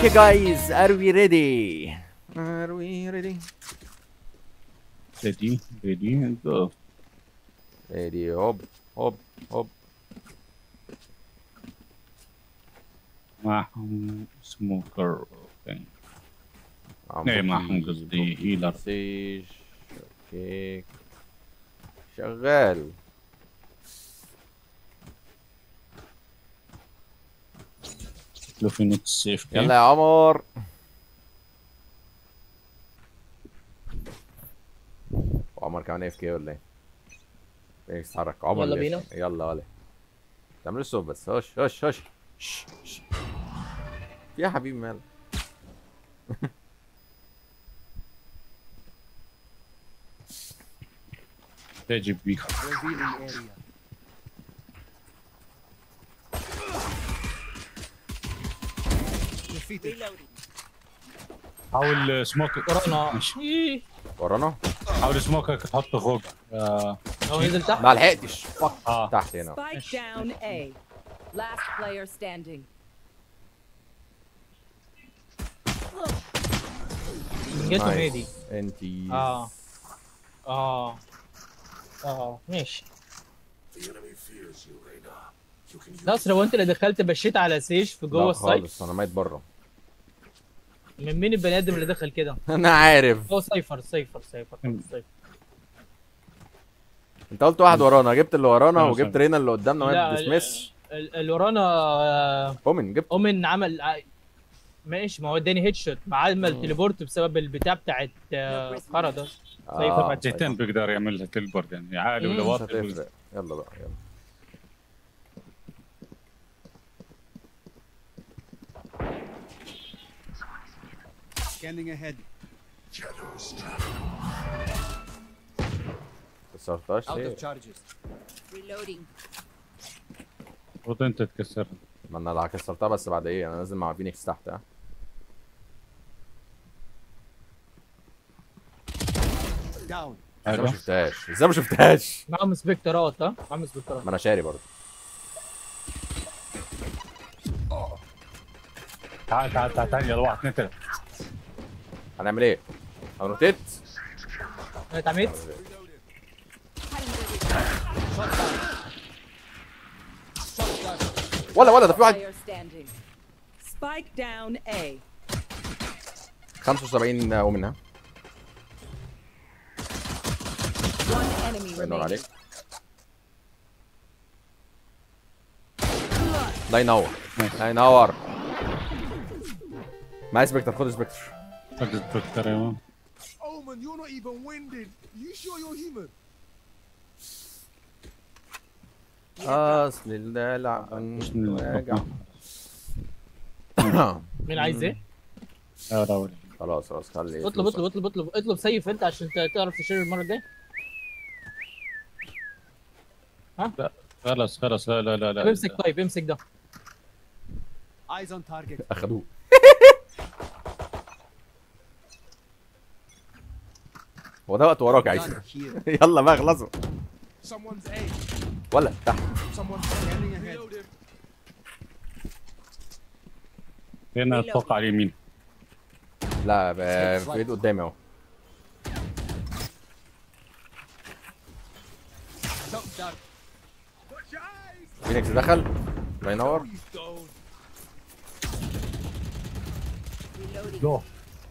Okay guys, are we ready? Are we ready? Ready, ready, and go. Ready, هوب هوب هوب معهم سموكر اوكي عم ايه بوكي، معهم قصدي هيلر سيج اوكي شغال لو في نت سيف يلا يا عمر وعمر كمان اف كي ولا ايه؟ فينيكس اتحرك عمر يلا اللي بينا. AFK. يلا ولا تعملوا الصوت بس هش هش هش شش، شش. في يا حبيبي مال تجي بيك حاول سموك ورانا ماشي. إيه. ورانا حاول سموكك تحطه فوق آه. هو نزل تحت ما لحقتش فك اه تحت هنا Spike down A. Last player standing. جيتهم نايس. هادي انتي اه اه اه ماشي لا اصل لو انت اللي دخلت بشيت على سيج في جوه لا السايت خالص انا ميت بره من مين البني ادم اللي دخل كده؟ انا عارف هو سايفر سايفر سايفر سايفر انت قلت واحد ورانا جبت اللي ورانا لا، وجبت سوري. رينا اللي قدامنا لا ما ديسمس ال- اللي ورانا آه، اومن جبت اومن عمل ع- ماشي ما هو اداني هيد شوت مع عمل تليبورت بسبب البتاع بتاعت آه، خرا ده آه، جهتين بيقدر يعمل تلبورت يعني عالي ولا مم. مش واطي هتفرق يلا بقى يلا Scanning ahead. كسرتهاش Out ليه؟ of charges. Reloading. المفروض انت تكسر ما انا اللي كسرتها بس بعد ايه انا نازل مع فينيكس تحت ها Down. ازاي حلو ما شفتهاش ازاي ما شفتهاش معاهم سبكترات ها معاهم سبكترات ما انا شاري برضه تعال تعال تعال تعال يلا واحد اثنين ثلاثة هنعمل ايه؟ هنروتيت انا اتعميت ولا ولا ده في واحد Player standing. Spike down A. 75 اومن ها One enemy الله ينور remaining. عليك الله ينور الله ينور معايا سبكتر خد سبكتر خد الدكتور ايوه Omen, you're not even winded. You sure you're human? اصل الدلع واجع مين عايز ايه؟ يا راولي خلاص خلاص خلي اطلب فلوسك. اطلب اطلب اطلب اطلب سيف انت عشان ت- تعرف تشيل المره الجايه خلاص خلاص لا لا لا طب لا امسك طيب امسك ده Eyes on target. اخدوه هو ده وقت وراك يا عيسى Gun here. يلا بقى خلصوا Someone's A. ولا تحت Someone's scanning ahead. هنا اتوقع على اليمين لا ب- في ايد قدامي اهو Shot down. فينيكس دخل الله ينور Reloading. لو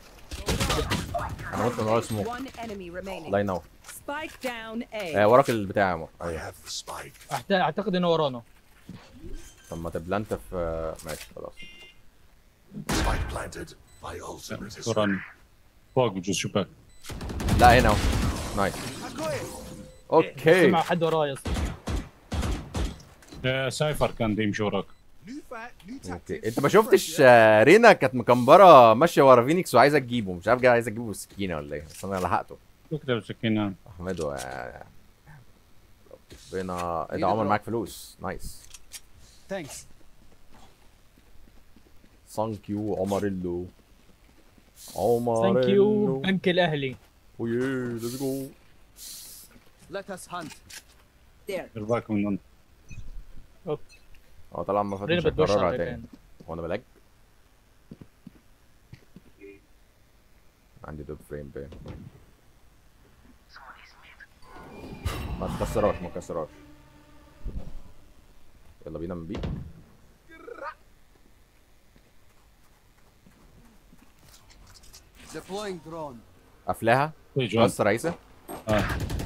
انا قلت ان هو اسمه One enemy remaining. الله ينور Spike down آه A. وراك البتاع يا عمر ايوه أعت- اعتقد انه ورانا طب ما تبلانت في آه، ماشي خلاص Spike planted. My ultimate is وراني فوق بجوز شباك لا هنا اهو نايس اوكي سمع حد ورايا اصلا يا سايفر كان دي يمشي وراك New fight, new tactics. اوكي انت ما شفتش آه، رينا كانت مكمبره ماشيه ورا فينيكس وعايزه تجيبه مش عارف جاي عايزه تجيبه بالسكينه ولا ايه بس انا لحقته تقدر بسكينة احمد و ربنا ايه ده عمر معاك فلوس نايس Thanks. ثانك يو عمريلو عمريلو ثانك يو بنك الاهلي ويه ليتس جو Let us hunt. There. بالك من هنا اه طبعا ما فاتش رينا بتبش اكررها على تاني كان هو انا بلاج عندي دوب فريم باين ما تكسرهاش ما تكسرهاش يلا بينا من بي Deploying drone. قافلاها ايه جوان بس رئيسه اه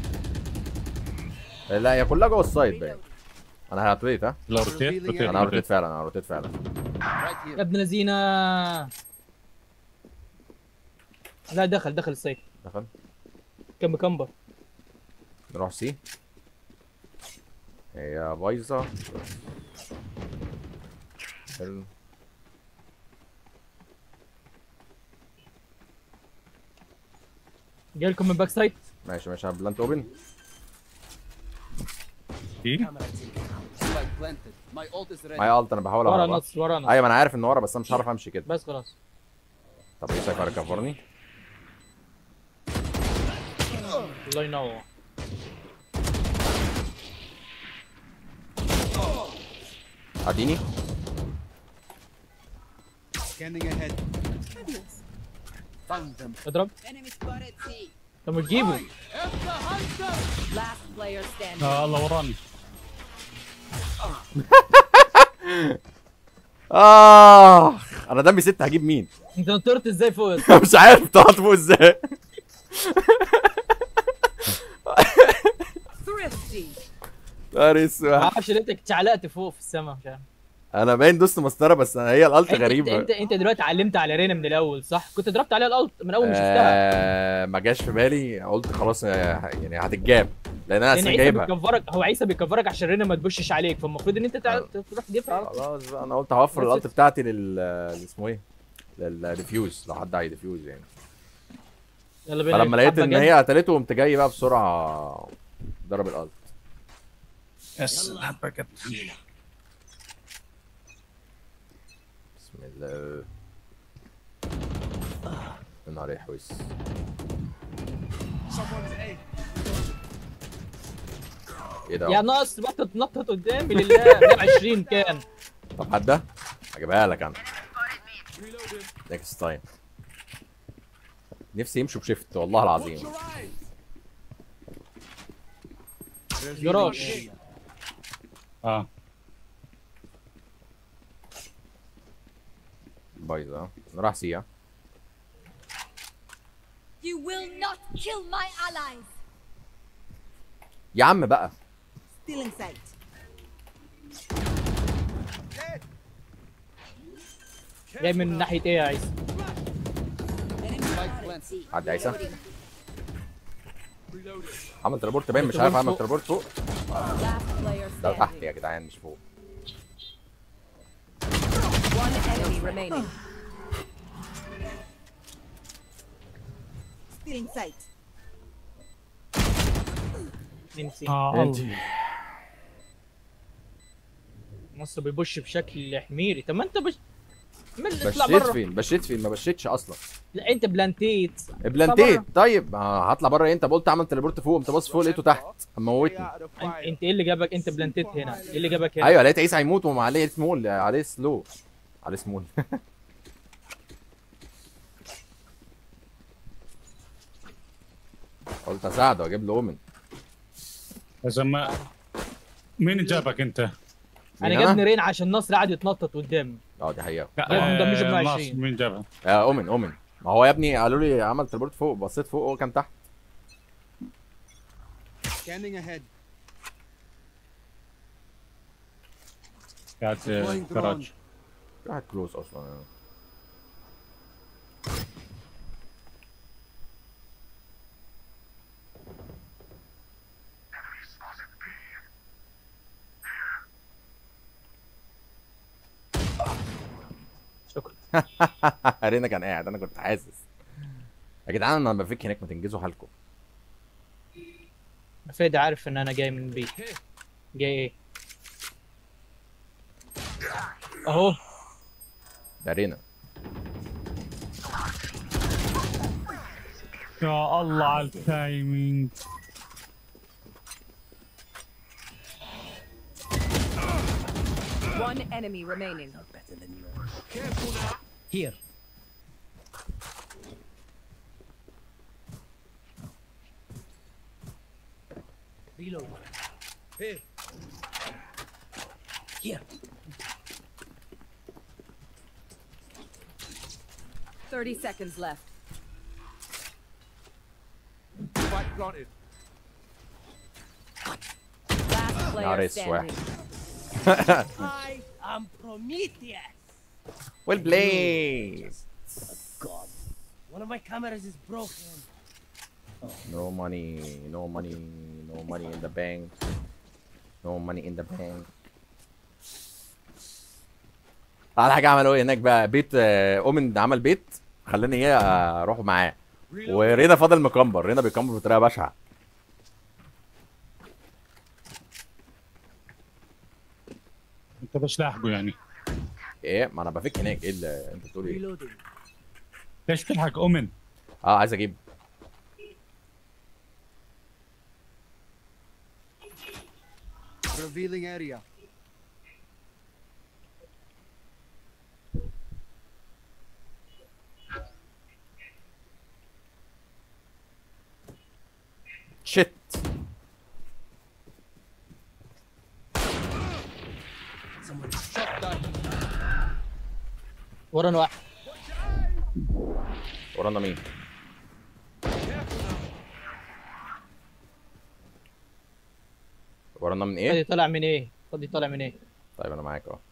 لا هي كلها جوه السايد باين انا هروتيت ها لا روتيت روتيت انا هروتيت روتيت فعلا انا هروتيت فعلا Right يا here. ابن لذينه لا دخل دخل السيف دخل كم كمبر نروح سي هي بايظه حلو جاي لكم من باك سايد ماشي ماشي بلانت اوبن ايه Spike planted. My ult is ready. معايا الت انا بحاول ورا اهرب نص ورا نص ايوه ما انا عارف ان ورا بس انا مش هعرف امشي كده بس خلاص طب ايه شايف هركفرني الله ينور اديني Scanning ahead. Found them. اضرب Enemy spotted C. طب تجيبه Last player standing. اه الله وراني اه انا دمي ست هجيب مين انت نطرت ازاي فوق يا اسطى؟ مش عارف طلعت فوق ازاي Thrifty. نهار اسود ما اعرفش ليه انت اتشعلقت فوق في السما مش عارف انا باين دوست مسطره بس أنا هي الالت انت- غريبه انت انت دلوقتي علمت على رينا من الاول صح؟ كنت ضربت عليها الالت من اول ما شفتها آه ما جاش في بالي قلت خلاص آه، يعني هتتجاب لان انا لان اصلا عيسى جايبها بيكفرك هو عيسى بيكفرك عشان رينا ما تبشش عليك فالمفروض ان انت تع- آه. تروح تجيبها على طول. خلاص بقى انا قلت هوفر بس الالت it's- بتاعتي لل اللي اسمه ايه للديفيوز لو حد هيديفيوز يعني يلا بينا فلما لقيت حبة ان جد. هي قتلته قمت جاي بقى بسرعه ضرب الالت يس الحبه كده بسم الله يا نهار يحوس ايه ده يا ناس بطل تنطط قدامي لله 120 كان طب حد ده هجيبها لك انا نيكست تايم نفسي يمشوا بشيفت والله العظيم جراش اه بايظه ها؟ راح سي ها؟ You will not kill my allies. يا عم بقى Still in sight. جاي من ناحيه ايه يا عيسى؟ Spike planted. عدي عيسى عمل تليبورت باين مش عارف اعمل تليبورت فوق Last player ده تحت standing. يا جدعان مش فوق One enemy remaining. Still in sight. ننسي اه مصر بيبش بشكل حميري طب ما انت بش من اطلع بشيت بره فين بشيت فين ما بشيتش اصلا لا انت بلانتيت بلانتيت بره. طيب آه، هطلع بره انت قلت اعمل تليبورت فوق قمت باص فوق لقيته تحت موتني انت انت ايه اللي جابك انت بلانتيت هنا ايه اللي جابك هنا ايوه لقيت عيسى هيموت وما عليه سمول عليه سلو عليه سمول قلت اساعده واجيب له اومن يا زلمه مين جابك انت؟ انا مين جابني رين عشان نصر قاعد يتنطط قدامي اه دي حقيقه لا جايبهم ده مش آه، 120. ناصر، مين جابها؟ آه اومن اومن ما هو يا ابني قالوا لي عمل تليبورت فوق بصيت فوق هو كان تحت Scanning ahead. قاعد آه، Deploying كراج drone. قاعد كلوز اصلا يعني. شكرا رينا كان قاعد انا كنت حاسس يا جدعان انا لما فيك هناك ما تنجزوا حالكم فادي عارف ان انا جاي من بي جاي ايه اهو ده رينا يا الله على التايمينج One enemy remaining. Here. Reload. Here. Here. Thirty seconds left. Spike planted. Last player نهار standing. I am Prometheus. ويل بلاي God. One of my cameras is broken. No money, no money, no money in the bank. No money in the bank. على حاجة عملوا ايه هناك بقى بيت آه، اومن عمل بيت خلاني ايه اروح معاه ورينا فضل مكمبر رينا بيكمبر بطريقة بشعة انت باش لاحقه يعني ايه ما انا بفك هناك ايه اللي انت بتقول ايه Reloading. ليش تلحق اومن اه عايز اجيب Revealing area. شيت Someone shot that. ورانا واحد ورانا مين ورانا من ايه فادي طالع من ايه فادي طالع من ايه طيب انا معاك اهو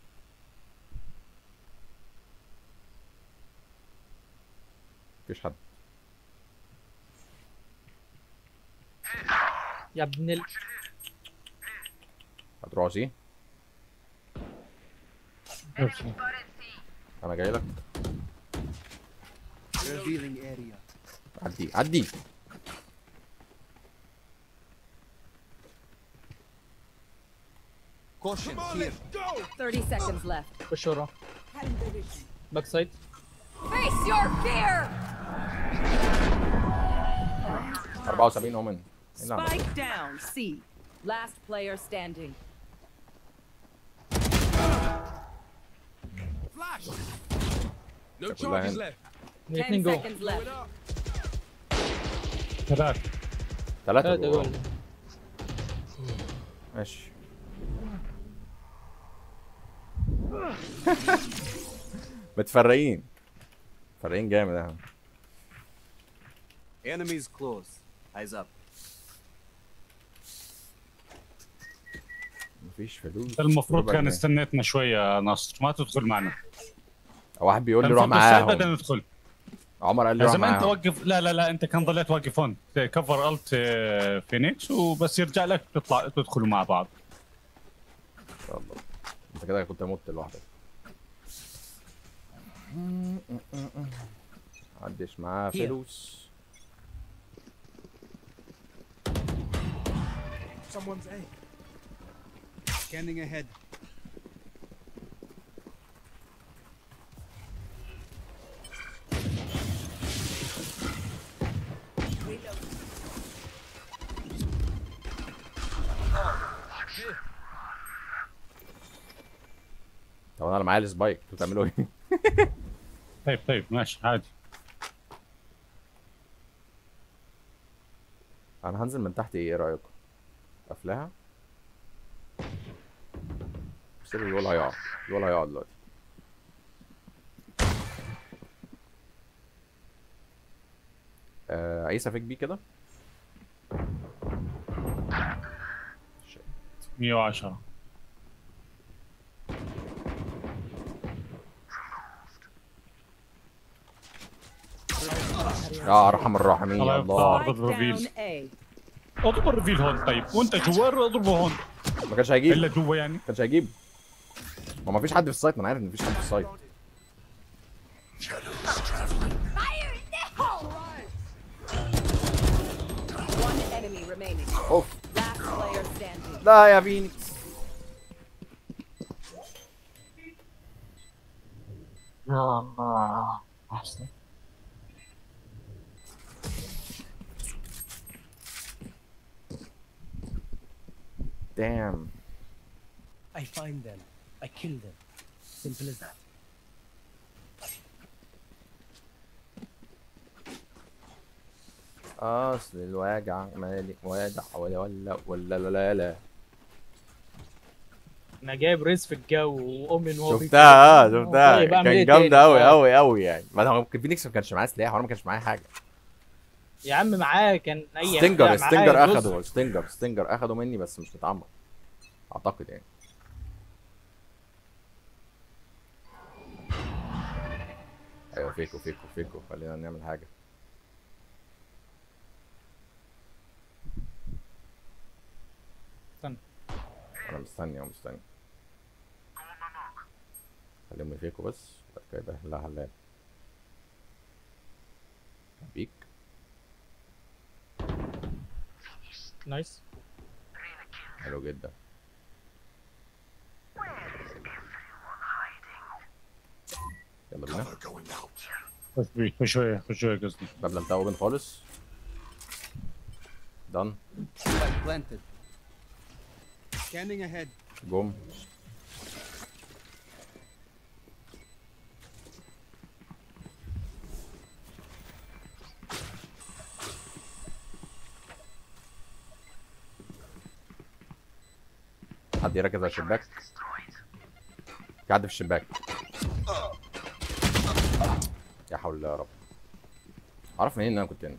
مفيش حد يا ابن ال... هتروح سي انا جاي لك Revealing area. عدي عدي Caution Come on, here. let's go. Thirty seconds left. خش وراه باك سايد Face your fear. 74 اومن ايه اللي عملته؟ Spike down. C. Last player standing. Flash. No Check with charges Lion. left. الاثنين Ten جوه seconds left. ثلاث ثلاثة ثلاثة جوه جوه ماشي متفرقين متفرقين جامد اهو Enemies close. Eyes up. مفيش فلوس انت المفروض ربع كان جنيه. استنيتنا شويه يا نصر ما تدخل معنا واحد بيقول لي كان روح فوق السايد معاهم بعدين ندخل عمر قال لي روح لازم انت معاهم وقف لا لا لا انت كان ضليت واقف هون كفر الت آه، فينيكس وبس يرجع لك تطلع تدخلوا مع بعض ان شاء الله انت كده كنت مت لوحدك محدش معاه Here. فلوس Someone's A. Scanning ahead. طب انا معايا السبايك انتوا بتعملوا ايه؟ طيب طيب ماشي عادي انا هنزل من تحت ايه رايكم؟ قافلاها؟ بس الولا هيقع الولا هيقع دلوقتي آه عايز افيك بيه كده 110 يا ارحم الراحمين الله يا يرضى. الله Spike ضرب down الريل. A. اضرب الريفيل هون طيب وانت جوا اضربه هون ما كانش هيجيب الا ما جوا يعني كانش هيجيب ما ما فيش حد في السايت ما انا عارف ان مفيش حد في السايت Shadows traveling. Fire now! One enemy remaining. اوف Last player standing. لا يا فينيكس Damn. I find them. I kill them. Simple as that. اصل الواجع مالي واجع ولا ولا ولا لا لا لا انا جايب ريس في الجو واومن وهو شفتها اه بيتكلم. شفتها طيب، أعمل كان إيه جامده تاني؟ قوي آه. قوي قوي يعني ما هو فينيكس ما كانش معاه سلاح وانا ما كانش معايا حاجه يا عم معاه كان اي ستينجر معاه ستينجر جزء. اخده ستينجر ستينجر اخده مني بس مش متعمق اعتقد يعني ايوه فيكو فيكو فيكو خلينا نعمل حاجه استنى. انا مستني اهو مستني خليهم يفيكوا بس بعد كده يبقى لا حلال بيك نايس حلو جدا يلا بينا Cover going out. خش بي خش شويه خش شويه قصدي باب لم اوبن خالص دان Spike planted. Scanning ahead. جم حد يركز على الشباك في حد في الشباك يا حول الله يا رب عرف منين ان انا كنت هنا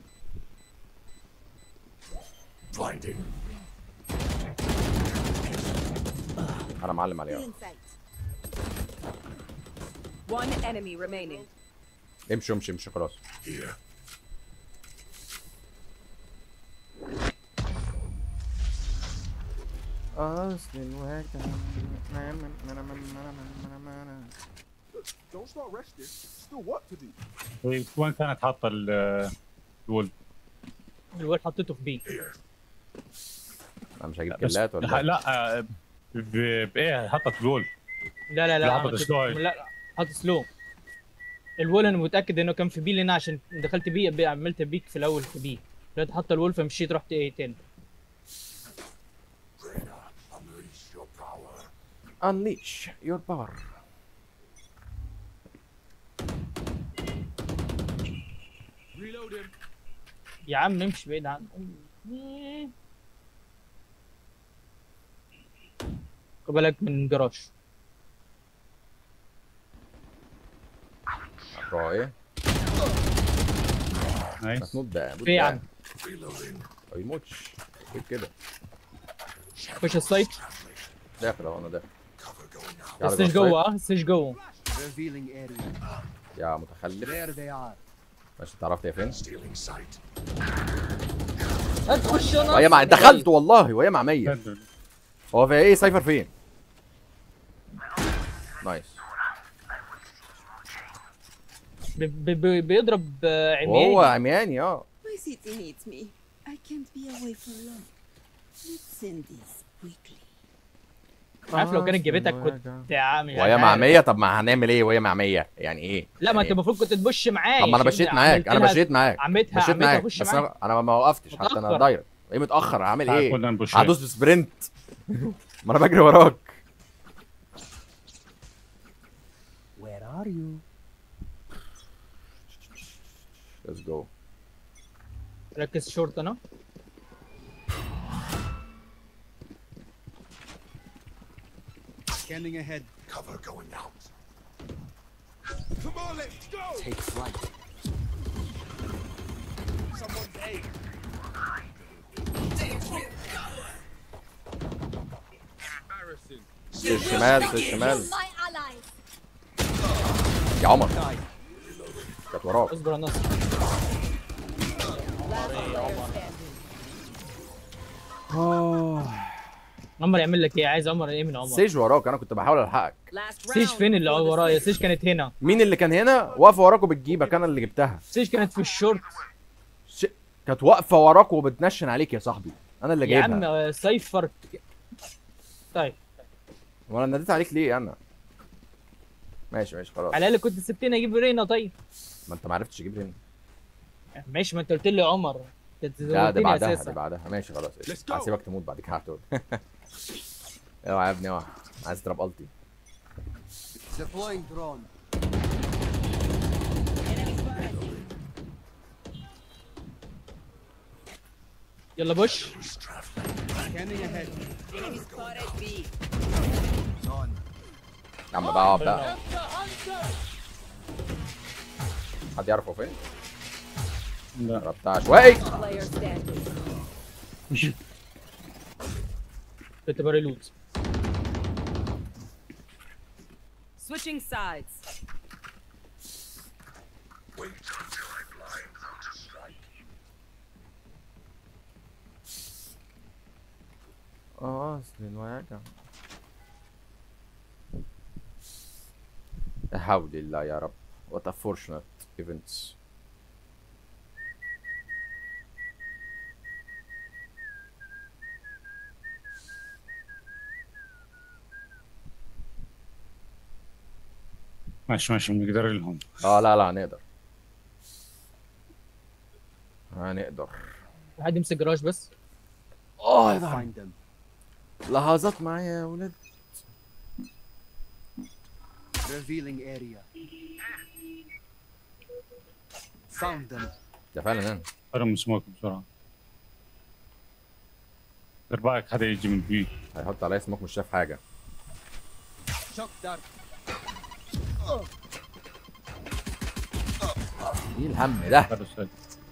Blinding. انا معلم عليها Still in sight. One enemy remaining. امشي امشي امشي خلاص Here. اصل الواجع Don't start resting. Still work to do. طيب، وين كانت حاطه ال- الولد؟ الواد حطيته في بي Here. انا مش هجيب بس كلات ولا لا, إيه؟ لا آه، ب- بايه حطت الولد لا لا لا لا، أنا حطت كنت- سلو. لا لا حط سلو الول انا متاكد انه كان في بي لان عشان دخلت بي بي- عملت بيك في الاول في بي دلوقتي حط الولف مشيت رحت ايه تاني Reyna, unleash your power. unleash your power Reload him. يا عم امشي بعيد عن أمي. خد بالك من جراج هتروح ايه نايس مسنود بقى في يا عم Reloading. ما يموتش ايه كده خش السايت داخل اهو انا داخل Cover going out. تعالى السيج جوه جوه اه السيج جوه Revealing area. يا متخلف There they are. ماشي انت عرفت هي فين Stealing sight. هتخش يا وهي مع ناصر. دخلت والله وهي مع 100 هو في ايه سايفر فين نايس بي- بي- بي- بيضرب آه، وهو عمياني عمياني اه My city needs me. I can't be away for long. Let's send this quickly. عارف لو كانت جابتك كنت يا عم مش وهي مع عارف. 100 طب ما هنعمل ايه وهي مع 100 يعني ايه لا ما يعني انت المفروض كنت تبش معايا طب ما انا بشيت معاك انا بشيت معاك عمتها مشيت عمتها معاك اخش بس معاك انا انا ما وقفتش حتى انا متأخر. دايركت ايه متاخر هعمل تعال ايه كنا نبوش هدوس بسبرنت ما انا بجري وراك Where are you? ليتس جو ركز شورت انا Scanning ahead. Cover going out. Come on, let's go. Take flight. Someone's A. Embarrassing. في الشمال في الشمال Kill my allies. يا عمر كانت وراك اصبر يا ناصر Last player standing. عمر يعمل لك ايه عايز عمر ايه من عمر سيج وراك انا كنت بحاول الحقك Last round. سيج فين اللي before the ورايا switch. سيج كانت هنا مين اللي كان هنا واقفه وراك وبتجيبك انا اللي جبتها سيج كانت في الشورت ش... كانت واقفه وراك وبتنشن عليك يا صاحبي انا اللي يا جايبها عم آه، سايفر طيب وانا ناديت عليك ليه انا ماشي ماشي خلاص على الاقل كنت سبتني اجيب رينا طيب ما انت ما عرفتش تجيب هنا ماشي ما انت قلت لي عمر كنت لا دي زودتني بعدها دي اساسا بعدها ماشي خلاص Let's قشطة. go. هسيبك تموت بعد كده هتقول اوعى يا ابني اوعى عايز تضرب التي Deploying drone. يلا بوش Scanning ahead. Enemy spotted B. يا عم بقى اقعد بقى حد يعرف هو فين؟ لا ضربت عشوائي Player standing. كنت بريلود Switching sides. Wait until I blind them to strike. اه اصل الوجع لا حول الله يا رب what a fortunate events ماشي ماشي بنقدر لهم اه لا لا هنقدر هنقدر حد يمسك جراج بس اه يا ده Find them. لحظات معايا يا ولاد Revealing area. Found them. ده فعلا انا ارمي سموك بسرعه دير بالك حدا يجي من بي هيحط عليا سموك مش شايف حاجه Shock dart. ايه الهم ده هذا السؤال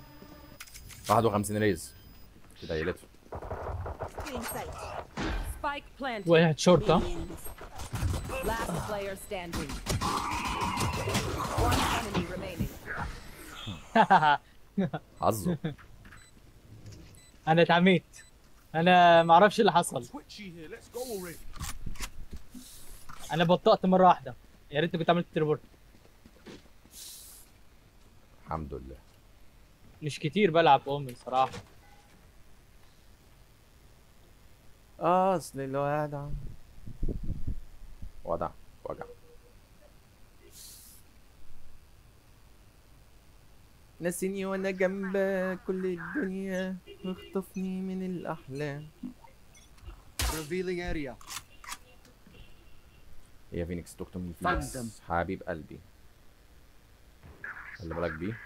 51 ريز كده يلف Feeling sight. Spike planted. واحد شورت ها Last player standing. One enemy remaining. حظه انا اتعميت انا ما اعرفش اللي حصل Twitchy here. Let's go already. انا بطأت مره واحده يا ريت كنت عملت تريبورت الحمد لله مش كتير بلعب اومن صراحه اصل الوجع وجع وجع نسيني وانا جنبك كل الدنيا اخطفني من الاحلام Revealing area. يا فينيكس دكتور مين Found فينيكس them. حبيب قلبي خلي بالك بيه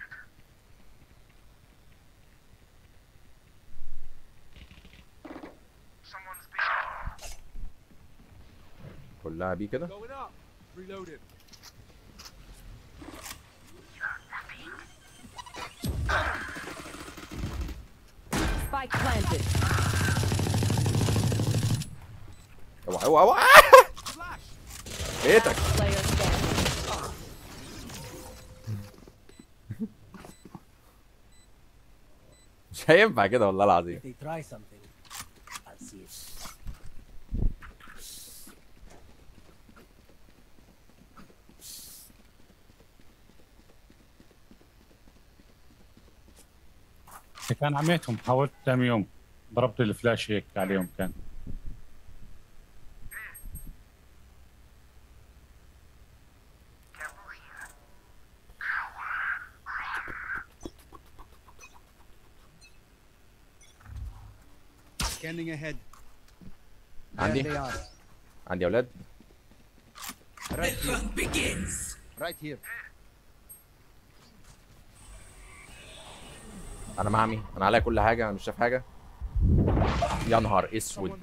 كلها بيه كده Going up. Reloading. Spike planted. اوعى اوعى اوعى Flash. بيتك Player standing. مش هينفع كده والله العظيم If they try something, I'll see it. كان عميتهم حاولت ثاني يوم ضربت الفلاش هيك عليهم كان Scanning ahead. There عندي they are. عندي اولاد Right here. Right here. انا معمي انا عليا كل حاجه انا مش شايف حاجه يا نهار اسود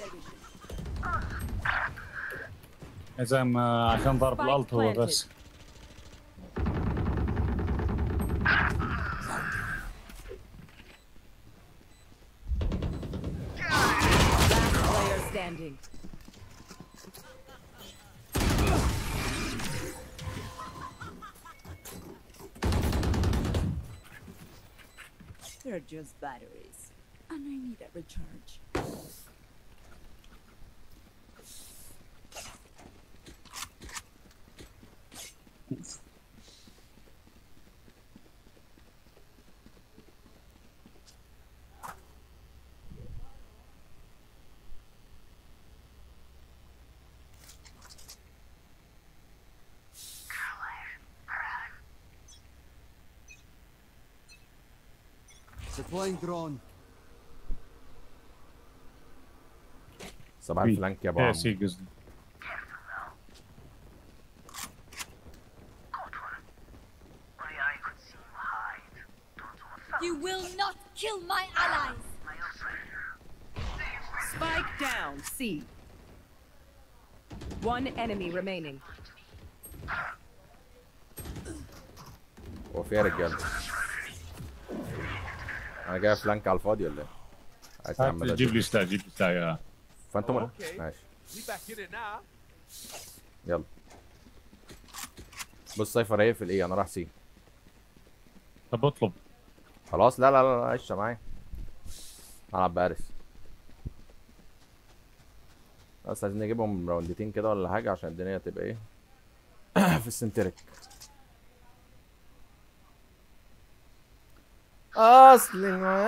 اذا ما عشان ضرب Spike الالت هو planted. بس Last player standing. They're just batteries. And I need a recharge. Deploying drone. صباح الفلانك يا ابو ايه عم سي قصدي You will not kill my allies! Spike down. C. One enemy remaining. هو في إيه يا رجاله انا جاي فلانك على الفاضي ولا ايه؟ عايز هات تعمل جيب لي سلاح جيب لي سلاح يا فانتوم ماشي We back in it now. يلا بص سايفر هيقفل ايه انا راح سي طب اطلب خلاص لا لا لا لا قشطه معايا هلعب بارس بس عايزين نجيبهم راوندتين كده ولا حاجه عشان الدنيا تبقى ايه في السنتريك اصل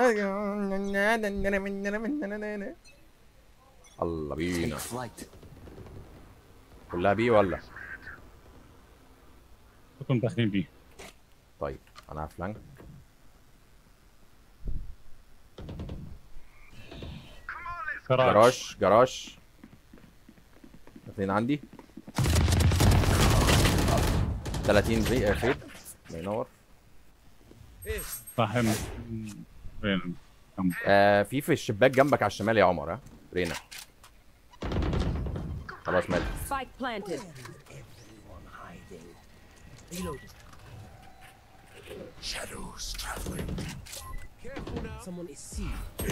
الله بينا Flight. كلها بي ولا كنتم داخلين بيه طيب انا فلانك كراج جراج جراج اثنين عندي 30 دقيقة فيت ما ينور فاهم وين كم آه في في الشباك جنبك على الشمال يا عمر ها رينا خلاص مات Spike planted. Everyone hiding. Reloading. Shadows traveling. Careful now. Someone is C.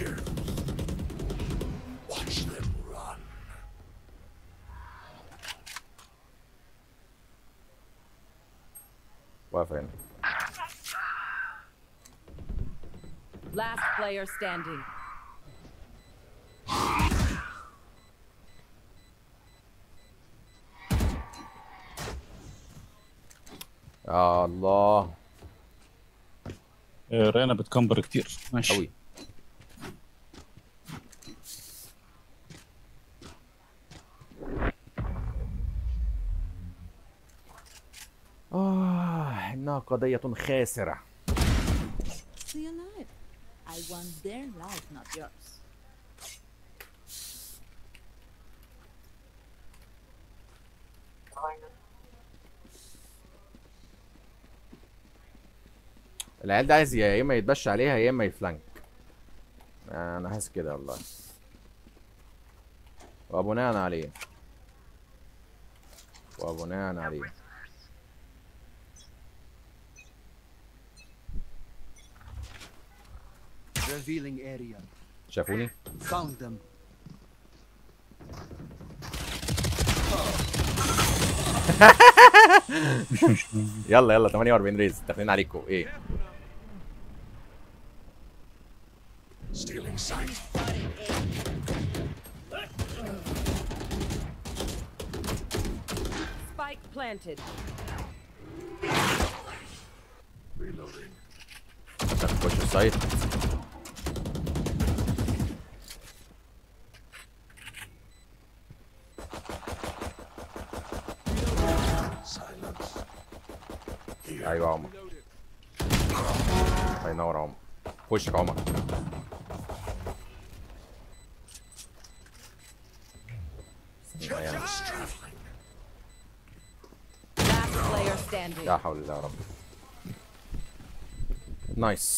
Watch them run. واقف هنا Last player standing. يا الله إيه، رينا بتكمبر كتير ماشي قوي آه إنها قضية خاسرة Stay alive. I want their life, not yours. العيال ده عايز يا اما يتبش عليها يا اما يفلانك انا حاسس كده والله وبناء عليه وبناء عليه Revealing area. شافوني Found them. يلا يلا 48 ريز داخلين عليكم ايه Stealing sight. Spike planted. Reloading. نخش السايت Silence. ايوه يا عمر الله ينور يا عمر خشك يا عمر Shadows traveling. Last player standing. لا حول الله يا رب نايس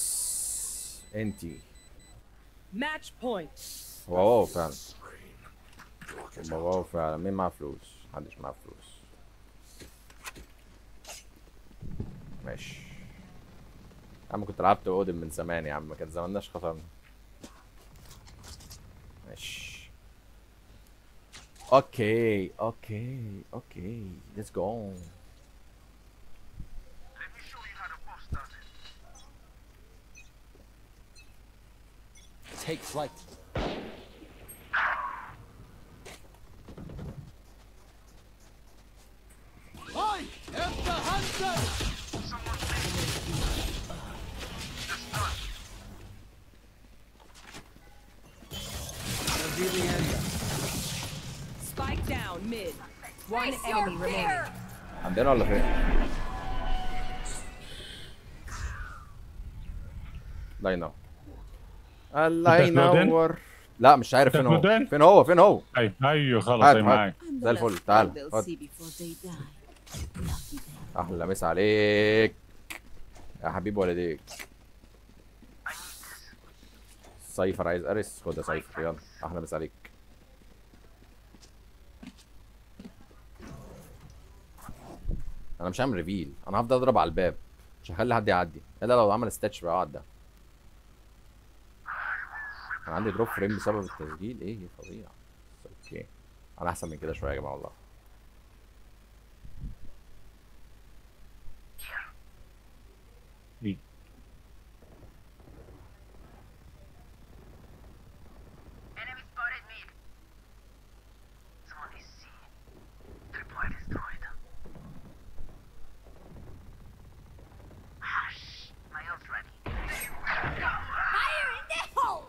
انتي Match point. هو واو فعلا Rocket هو واو فعلا مين معاه فلوس محدش معاه فلوس ماشي يا عم كنت لعبت اودن من زمان يا عم ما كان زماناش خسرنا ماشي اوكي اوكي اوكي ليتس جو Take flight. I am the hunter! Revealing area. Spike down mid. One enemy remaining. عندنا ولا فين؟ الله ينور الله أنت سنودن؟ ينور لا مش عارف فين هو سنودن؟ فين هو فين هو اي ايوه خلص هات، اي هات. معاك I'm زي the الفل، last تعال، one they'll خد. see before they die. Lucky them. احلى مسا عليك يا حبيب والديك سايفر عايز ارس خد يا سايفر يلا احلى مسا عليك انا مش هعمل ريفيل انا هفضل اضرب على الباب مش هخلي حد يعدي الا لو عمل ستاتش بقى اقعد ده انا عندي دروب فريم بسبب التسجيل ايه فظيع بس اوكي انا احسن من كده شويه يا جماعه والله إيه. Enemy spotted mid. Someone is C. Tripwire destroyed. Hush. My ult ready. Fire in the hole!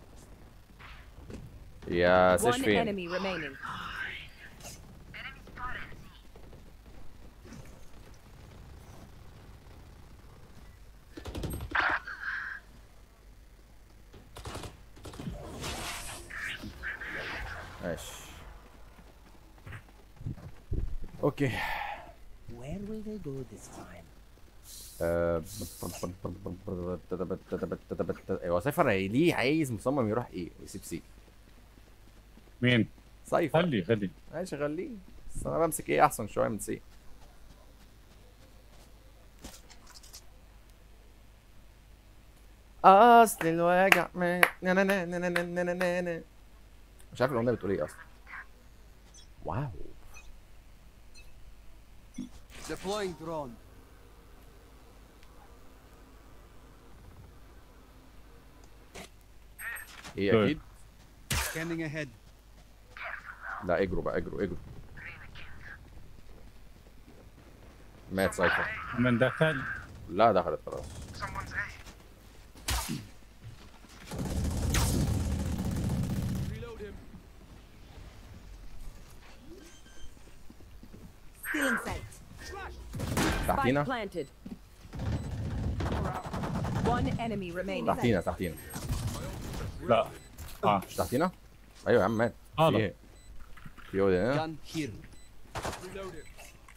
يا سيش One فين enemy remaining. Enemy spotted C. ماشي اوكي Where will they go this time? آه، هو سايفر ليه عايز مصمم يروح ايه يسيب سي مين؟ سايفر خلي خلي ماشي خليه بس انا بمسك ايه احسن شويه من سي اصل الوجع ما نا نا نا نا نا نا نا نا نا. مش عارف الاغنيه بتقول ايه اصلا واو Deploying drone. ايه Good. اكيد Scanning ahead. لا اجروا بقى اجروا اجروا مات سايفر من دخل لا دخلت خلاص Someone's A. Reload him. Still in sight. Spike تحتينا planted. One enemy remaining. تحتينا تحتينا لا اه مش تحتينا ايوه يا عم مات في هذا. ايه في ايه هنا Gun here. Reload him.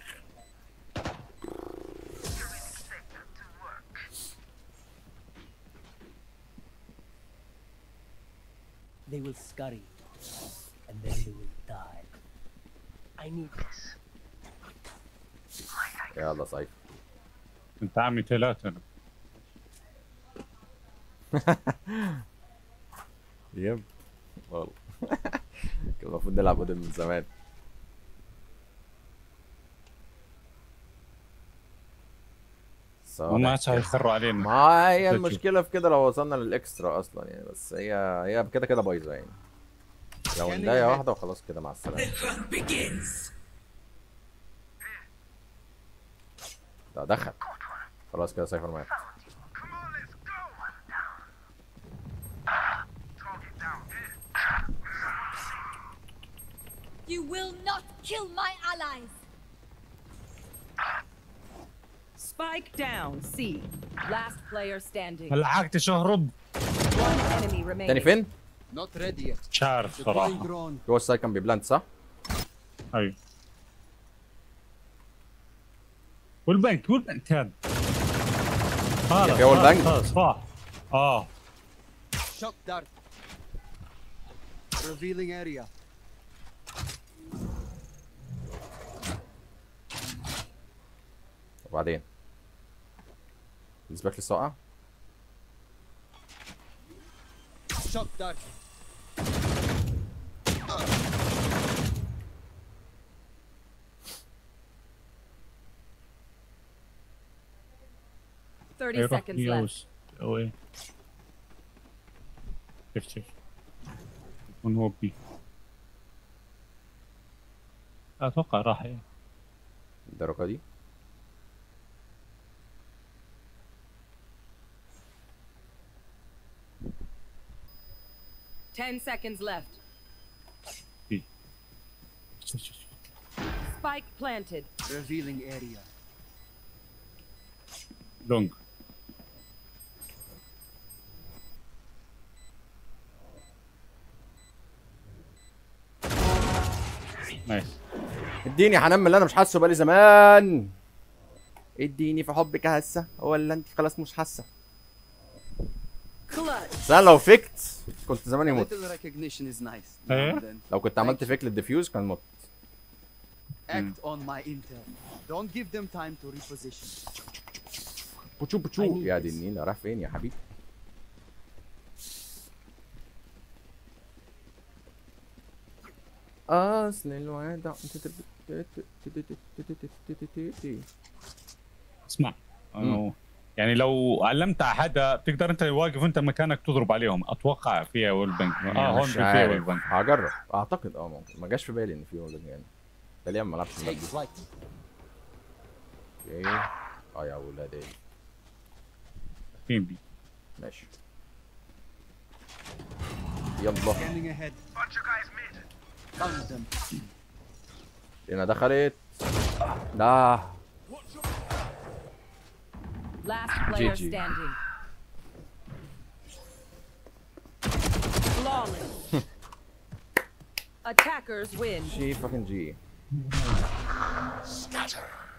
They will scurry, and then they will die. I need this. يلا سايفر انت عمي ثلاثة انا يب والله كان المفروض نلعب قدام من زمان صالح والناس هيخروا علينا ما هي شوف. المشكلة في كده لو وصلنا للإكسترا أصلا يعني بس هي هي كده كده بايظة يعني لو نداية واحدة وخلاص كده مع السلامة لا دخل خلاص كده سايفر مات Come on, let's go. Target down here. You will not kill my allies. Spike down. C. Last player standing. لحقتش اهرب One enemy remaining. تاني فين؟ Not ready yet. مش عارف Deploying صراحة drone. جوه السايد كان بيبلانت صح؟ ايوه والبنك والبنك كان هذا في أول هذا- بنك؟ هذا صح اه Shock dart. Revealing area. وبعدين السباك لسه واقع؟ Shock dart. Thirty يروح seconds left. يوز او ايه شوف شوف يكون هو بي اتوقع راح ايه الدرجة دي Ten seconds left. شوف شوف شوف. Spike planted. Revealing area. لونج نايس اديني حنان من اللي انا مش حاسه بقالي زمان اديني في حبك هسه ولا انت خلاص مش حاسه Clutch. بس انا لو فكت كنت زماني A مت little recognition is nice. Eh? Now and then. لو كنت عملت فيك للديفيوز كان مت Act on my intel. Don't give them time to reposition. بوتشو I بوتشو need يا this. دي النيلة راح فين يا حبيبي اصل الوضع اسمع أنه يعني لو علمت على حدا بتقدر انت واقف انت مكانك تضرب عليهم اتوقع فيها وول بنك اه هون مش فيها عارف وول بنك هجرب اعتقد اه ممكن ما جاش في بالي ان في ولا يعني ده ليه ما لعبش Take الماب دي flight. اوكي اه يا ولاد ايه فين بي ماشي يلا Scanning ahead. Bunch of guys mid. Found them. هنا دخلت لا Last player GG. standing. Flawless. Attackers win. شي فاكن جي Scatter.